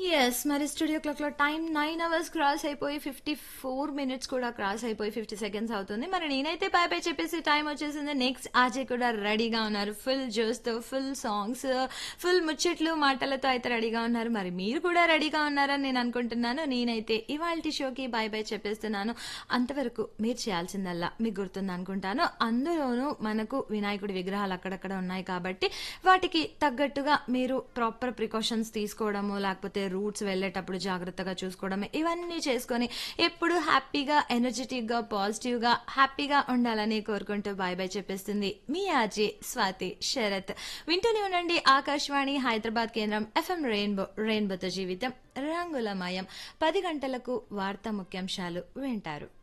yes మరి studio క్లాక్లో time nine hours cross అయిపోయి ఫిఫ్టీ ఫోర్ మినిట్స్ కూడా క్రాస్ అయిపోయి ఫిఫ్టీ సెకండ్స్ అవుతుంది మరి నేనైతే పై పై చెప్పేసి టైం వచ్చేసింది నెక్స్ట్ ఆజే కూడా రెడీగా ఉన్నారు ఫుల్ జోస్తో ఫుల్ సాంగ్స్ ఫుల్ ముచ్చట్లు మాటలతో అయితే రెడీగా ఉన్నారు మరి మీరు కూడా రెడీగా ఉన్నారని నేను అనుకుంటున్నాను నేనైతే ఇవాళ షోకి బై బై చెప్పేస్తున్నాను అంతవరకు మీరు చేయాల్సిందల్లా మీకు గుర్తుంది అనుకుంటాను అందులోనూ మనకు వినాయకుడి విగ్రహాలు అక్కడక్కడ ఉన్నాయి కాబట్టి వాటికి తగ్గట్టుగా మీరు ప్రాపర్ ప్రికాషన్స్ తీసుకోవడము లేకపోతే రూట్స్ వెళ్ళేటప్పుడు జాగ్రత్తగా చూసుకోవడం ఇవన్నీ చేసుకొని ఎప్పుడు హ్యాపీగా ఎనర్జెటిక్గా పాజిటివ్గా హ్యాపీగా ఉండాలని కోరుకుంటూ బాయ్ బాయ్ చెప్పేస్తుంది మీ ఆజీ స్వాతి శరత్ వింటూనే ఉండండి ఆకాశవాణి హైదరాబాద్ కేంద్రం ఎఫ్ఎం రెయిన్బో రెయిన్బోతో జీవితం రంగులమయం పది గంటలకు వార్తా ముఖ్యాంశాలు వింటారు